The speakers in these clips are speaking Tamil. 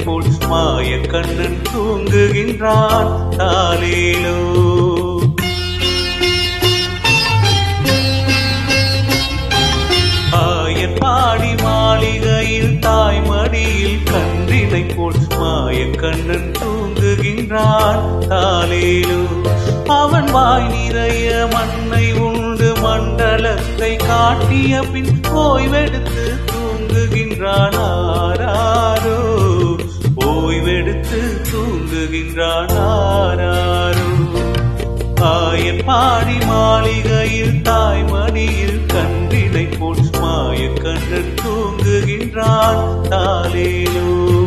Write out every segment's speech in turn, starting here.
போல் மாய கண்ணன் தூங்குகின்றான் தாலேலோ ஆயர் பாடி மாளிகையில் தாய் மடியில் கன்றினை போல் மாய கண்ணன் தூங்குகின்றான் தாலேலோ அவன் வாய் நிறைய மண்ணை உண்டு மண்டலத்தை காட்டிய பின் ஓய்வெடுத்து தூங்குகின்றான் ஆராரோ ஓய்வெடுத்து தூங்குகின்றான் ஆராரோ ஆயன் பாடி மாளிகையில் தாய் மடியில் கன்றினை போல் மாய கண்ணன் தூங்குகின்றான் தாலேலோ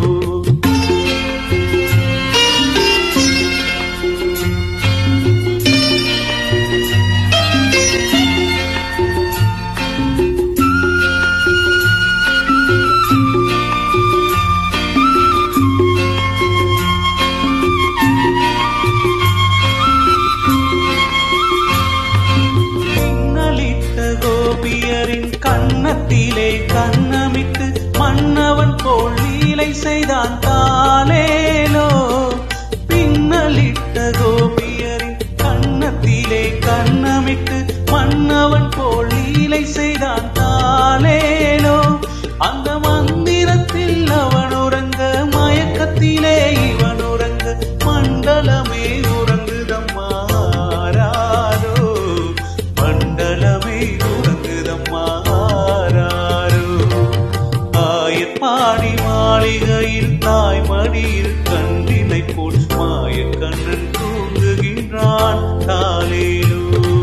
பின்னலிட்ட கோபியரின் கன்னத்திலே கண்ணமிட்டு மன்னவன் போல் லீலை செய்தான் தாலேலோ பின்னலிட்ட கோபியரின் கன்னத்திலே கண்ணமிட்டு மன்னவன் போல் லீலை செய்தான் தாலேலோ அந்த மந்திரத்தில் அவன் உறங்க மயக்கத்திலே இவன் உறங்க மண்டலமே உறங்குதம்மா ஆராரோ மண்டலமே உறங்குதம்மா ஆராரோ ஆயர் பாடி மாளிகையில் தாய் மடியில் கன்றினை போல் மாய கண்ணன் தூங்குகின்றான் தாலேலோ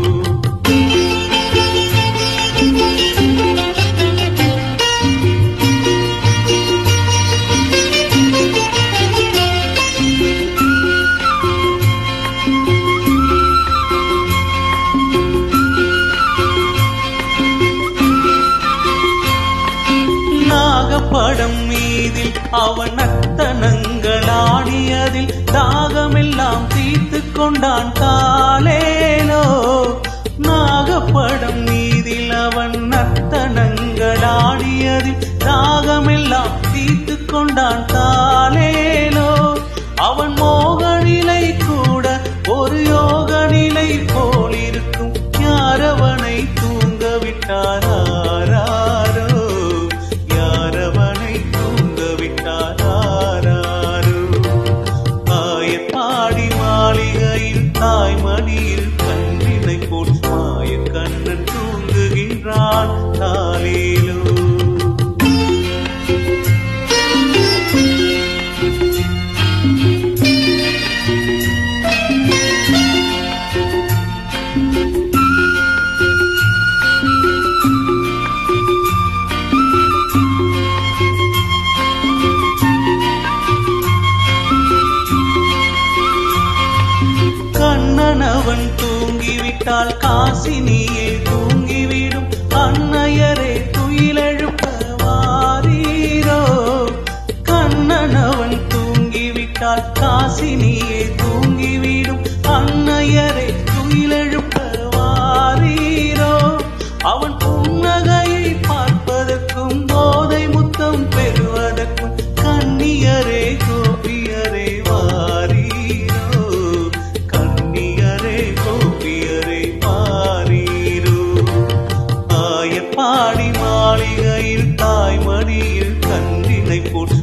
நாகப்படம் மீதில் அவன் நத்தனங்கள் ஆடியதில் தாகமெல்லாம் தீர்த்து கொண்டான் தாலேலோ நாகப்படம் மீதில் அவன் நத்தனங்கள் ஆடியதில் தாகமெல்லாம் தீர்த்து கொண்டான் தாலேலோ அவன் மோக நிலை கூட ஒரு யோக நிலை போல் இருக்கும் யாரவனை தூங்க விட்டாரோ யாரவனை தூங்க விட்டாரோ ஆயர் பாடி மாளிகையில் தாய் மடியில் கண்ணினை போல் மாய கண்ணன் தூங்குகின்றான் தாலேலோ கண்ணனவன் தூங்கிவிட்டால் காசினியே தூங்கிவிடும் அன்னையரே துயிலெழுப்ப வாரீரோ கண்ணனவன் தூங்கிவிட்டால் காசினியே தூங்கிவிடும் அன்னையரே துயிலெழுப்ப வாரீரோ அவன் புன்னகையை பார்ப்பதற்கும் போதை முத்தம் பெறுவதற்கும் கண்ணியரே கோபியரே வாரீரோ கண்ணியரே கோபியரே வாரீரோ ஆய பாடி மாளிகையில் தாய் மடியில் கன்றினை போல்